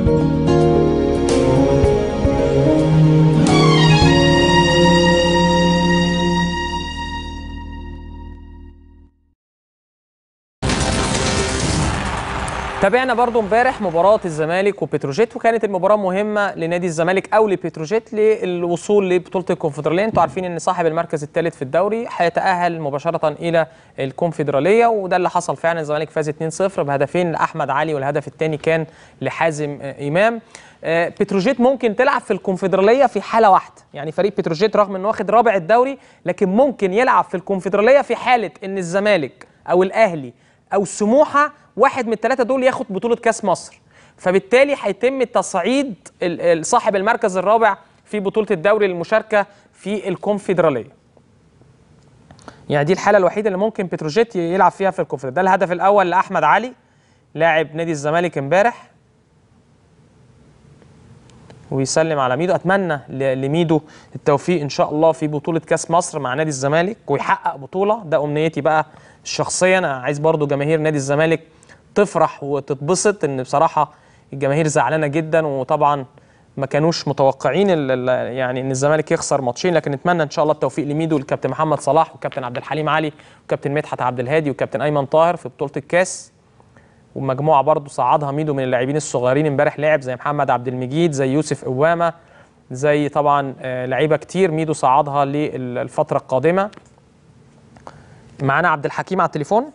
تابعنا برضو امبارح مباراة الزمالك وبتروجيت وكانت المباراة مهمة لنادي الزمالك أو لبتروجيت للوصول لبطولة الكونفدرالية انتوا عارفين ان صاحب المركز الثالث في الدوري هيتأهل مباشرة إلى الكونفدرالية وده اللي حصل فعلا الزمالك فاز 2-0 بهدفين لأحمد علي والهدف الثاني كان لحازم آه، إمام آه، بتروجيت ممكن تلعب في الكونفدرالية في حالة واحدة يعني فريق بتروجيت رغم انه واخد رابع الدوري لكن ممكن يلعب في الكونفدرالية في حالة ان الزمالك أو الأهلي او سموحه واحد من الثلاثه دول ياخد بطوله كاس مصر فبالتالي هيتم تصعيد ال- ال- صاحب المركز الرابع في بطوله الدوري للمشاركه في الكونفدراليه يعني دي الحاله الوحيده اللي ممكن بتروجيت يلعب فيها في الكونفدراليه ده الهدف الاول لاحمد علي لاعب نادي الزمالك امبارح ويسلم على ميدو اتمنى ل- لميدو التوفيق ان شاء الله في بطوله كاس مصر مع نادي الزمالك ويحقق بطوله ده امنيتي بقى الشخصيه انا عايز برضو جماهير نادي الزمالك تفرح وتتبسط ان بصراحه الجماهير زعلانه جدا وطبعا ما كانوش متوقعين ال- ال- يعني ان الزمالك يخسر ماتشين لكن نتمنى ان شاء الله التوفيق لميدو والكابتن محمد صلاح والكابتن عبد الحليم علي والكابتن مدحت عبد الهادي والكابتن ايمن طاهر في بطوله الكاس ومجموعه برضو صعدها ميدو من اللاعبين الصغيرين امبارح لعب زي محمد عبد المجيد زي يوسف قوامه زي طبعا آه، لعيبه كتير ميدو صعدها للفتره القادمه معانا عبد الحكيم على التليفون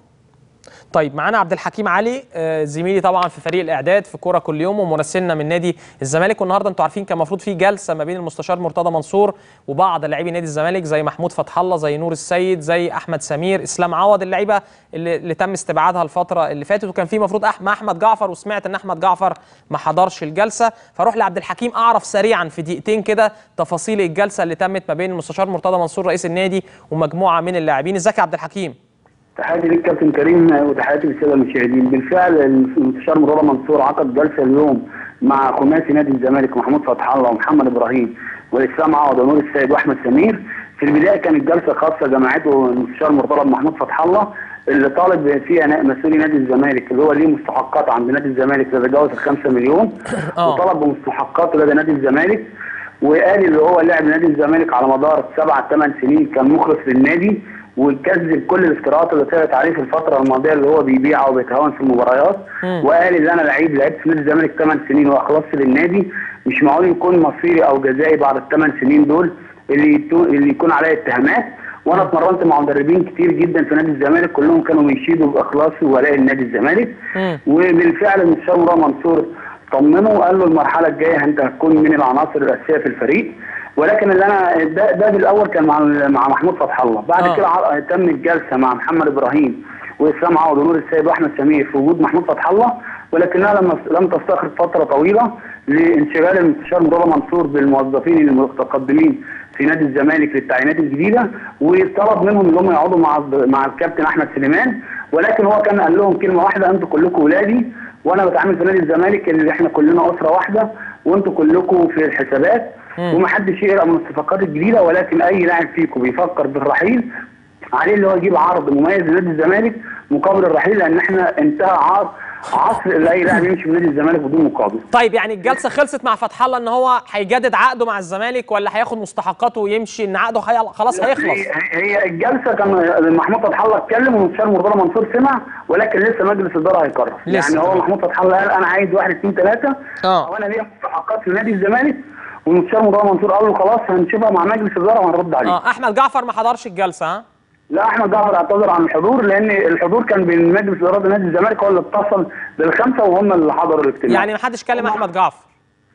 طيب معانا عبد الحكيم علي آه، زميلي طبعا في فريق الاعداد في كوره كل يوم ومراسلنا من نادي الزمالك والنهارده انتوا عارفين كان المفروض في جلسه ما بين المستشار مرتضى منصور وبعض لاعبي نادي الزمالك زي محمود فتح الله زي نور السيد زي احمد سمير اسلام عوض اللعيبه اللي, اللي تم استبعادها الفتره اللي فاتت وكان في المفروض أح- مع احمد جعفر وسمعت ان احمد جعفر ما حضرش الجلسه فاروح لعبد الحكيم اعرف سريعا في دقيقتين كده تفاصيل الجلسه اللي تمت ما بين المستشار مرتضى منصور رئيس النادي ومجموعه من اللاعبين ازيك يا عبد الحكيم تحياتي ليك كابتن كريم وتحياتي للساده المشاهدين بالفعل المستشار مرتضى منصور عقد جلسه اليوم مع خماسي نادي الزمالك محمود فتح الله ومحمد ابراهيم واسلام عوض ونور السيد واحمد سمير في البدايه كانت جلسه خاصه جمعته المستشار مرتضى بمحمود فتح الله اللي طالب فيها نا- مسؤولي نادي الزمالك اللي هو ليه مستحقات عند نادي الزمالك تتجاوز ال 5 مليون آه. وطلب بمستحقاته لدى نادي الزمالك وقال اللي هو لاعب نادي الزمالك على مدار سبع ثمان سنين كان مخلص للنادي وكذب كل الافتراءات اللي طلعت عليه في الفتره الماضيه اللي هو بيبيع وبيتهاون في المباريات وقال ان انا لعيب لعبت في نادي الزمالك ثمان سنين واخلصت للنادي مش معقول يكون مصيري او جزائي بعد الثمان سنين دول اللي يتو- اللي يكون عليا اتهامات وانا اتمرنت مع مدربين كتير جدا في نادي الزمالك كلهم كانوا بيشيدوا باخلاصي وولاء النادي الزمالك مم. وبالفعل المستشار مراد منصور طمنه وقال له المرحله الجايه انت هتكون من العناصر الاساسيه في الفريق ولكن اللي انا ده, ده بالاول كان مع مع محمود فتح الله بعد آه. كده ع- تم الجلسه مع محمد ابراهيم واسلام عوض ونور السيد واحمد سمير في وجود محمود فتح الله ولكنها لم لم تستغرق فتره طويله لانشغال المستشار مرتضى منصور بالموظفين المتقدمين في نادي الزمالك للتعيينات الجديده وطلب منهم ان هم يقعدوا مع مع الكابتن احمد سليمان ولكن هو كان قال لهم كلمه واحده انتوا كلكم ولادي وانا بتعامل في نادي الزمالك اللي احنا كلنا اسره واحده وانتوا كلكم في الحسابات ومحدش يقرا من الصفقات الجديده ولكن اي لاعب فيكم بيفكر بالرحيل عليه اللي هو يجيب عرض مميز لنادي الزمالك مقابل الرحيل لان احنا انتهى عصر عصر اللي اي لاعب يمشي من نادي الزمالك بدون مقابل طيب يعني الجلسه خلصت مع فتح الله ان هو هيجدد عقده مع الزمالك ولا هياخد مستحقاته ويمشي ان عقده هي خلاص هيخلص هي, هي الجلسه كان محمود فتح الله اتكلم والمستشار مرتضى منصور سمع ولكن لسه مجلس الاداره هيقرر لسه. يعني هو محمود فتح الله قال انا عايز واحد اثنين ثلاثه اه. وانا ليا مستحقات في نادي الزمالك والمستشار مرتضى منصور قال له خلاص هنشوفها مع مجلس الاداره وهنرد عليه اه احمد جعفر ما حضرش الجلسه ها لا احمد جعفر اعتذر عن الحضور لان الحضور كان بين مجلس اداره نادي الزمالك هو اللي اتصل بالخمسه وهم اللي حضروا الاجتماع يعني ما حدش كلم احمد جعفر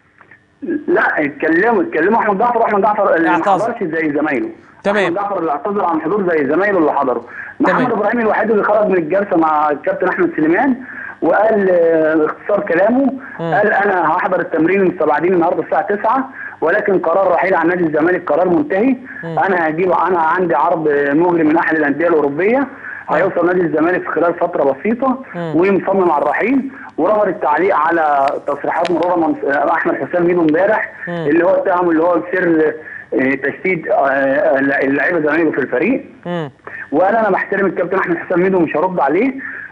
لا اتكلموا اتكلموا احمد جعفر واحمد جعفر اللي ما اعتذر. حضرش زي زمايله تمام. احمد جعفر اللي اعتذر عن الحضور زي زمايله اللي حضروا تمام. محمد ابراهيم الوحيد اللي خرج من الجلسه مع الكابتن احمد سليمان وقال آه، اختصار كلامه قال انا هحضر التمرين المستبعدين النهارده الساعه 9 ولكن قرار رحيل عن نادي الزمالك قرار منتهي انا هجيب انا عندي عرض مغري من احد الانديه الاوروبيه هيوصل نادي الزمالك في خلال فتره بسيطه ومصمم على الرحيل ورفض التعليق على تصريحات مرورة منص... احمد حسام ميدو امبارح اللي هو اتهم اللي هو سر آه، تشديد آه، اللعيبه زمايله في الفريق مم. وقال انا بحترم الكابتن احمد حسام ميدو مش هرد عليه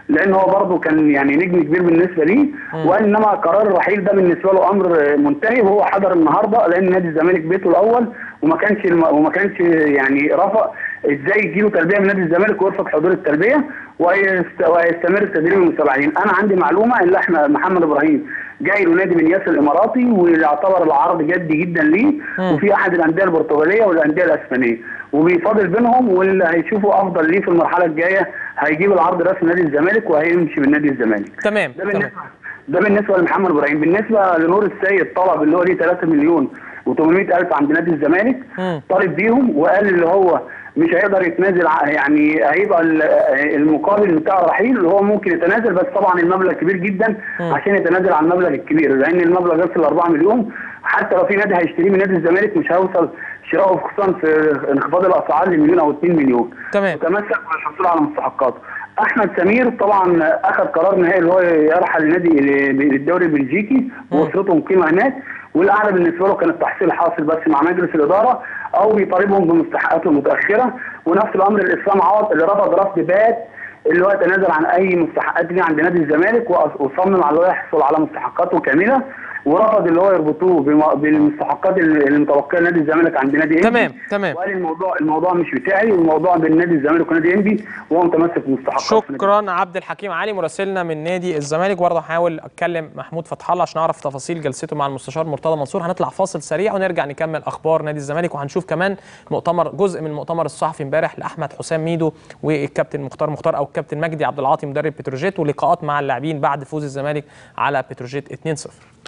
لان هو برضه كان يعني نجم كبير بالنسبه ليه وقال انما قرار الرحيل ده بالنسبه له امر منتهي وهو حضر النهارده لان نادي الزمالك بيته الاول وما كانش الم... وما كانش يعني رفض ازاي يجي له تلبيه من نادي الزمالك ويرفض حضور التلبيه ويست... ويستمر التدريب المتابعين انا عندي معلومه ان احنا محمد ابراهيم جاي له نادي من ياس الاماراتي ويعتبر العرض جدي جدا ليه وفي احد الانديه البرتغاليه والانديه الاسبانيه وبيفاضل بينهم واللي هيشوفوا افضل ليه في المرحله الجايه هيجيب العرض رسمي نادي الزمالك وهيمشي من نادي الزمالك تمام ده تمام بالنسبه ده بالنسبه لمحمد ابراهيم بالنسبه لنور السيد طلب اللي هو ليه 3 مليون و800 الف عند نادي الزمالك مم. طالب بيهم وقال اللي هو مش هيقدر يتنازل ع- يعني هيبقى ال- المقابل بتاع الرحيل اللي هو ممكن يتنازل بس طبعا المبلغ كبير جدا عشان يتنازل عن المبلغ الكبير لان المبلغ يصل ل 4 مليون حتى لو في نادي هيشتريه من نادي الزمالك مش هيوصل شراؤه خصوصا في انخفاض الاسعار لمليون او 2 مليون تمام. وتمسك بالحصول على مستحقاته احمد سمير طبعا اخذ قرار نهائي اللي هو يرحل لنادي للدوري البلجيكي واسرته مقيمه هناك والاعلى بالنسبه له كان التحصيل حاصل بس مع مجلس الاداره او بيطالبهم بمستحقاته المتاخره ونفس الامر الاسلام عوض اللي رفض رفض بات اللي هو يتنازل عن اي مستحقات ليه عند نادي الزمالك وأص- وصمم على اللي هو يحصل على مستحقاته كامله ورفض اللي هو يربطوه بم- بالمستحقات اللي اللي متوقعه نادي الزمالك عند نادي إنبي. تمام، تمام. وقال الموضوع الموضوع مش بتاعي والموضوع بين نادي الزمالك ونادي انبي وهو متمسك بمستحقاته شكرا عبد الحكيم علي مراسلنا من نادي الزمالك برضه هحاول اتكلم محمود فتح الله عشان اعرف تفاصيل جلسته مع المستشار مرتضى منصور هنطلع فاصل سريع ونرجع نكمل اخبار نادي الزمالك وهنشوف كمان مؤتمر جزء من المؤتمر الصحفي امبارح لاحمد حسام ميدو والكابتن مختار مختار او الكابتن مجدي عبد العاطي مدرب بتروجيت ولقاءات مع اللاعبين بعد فوز الزمالك على بتروجيت 2-0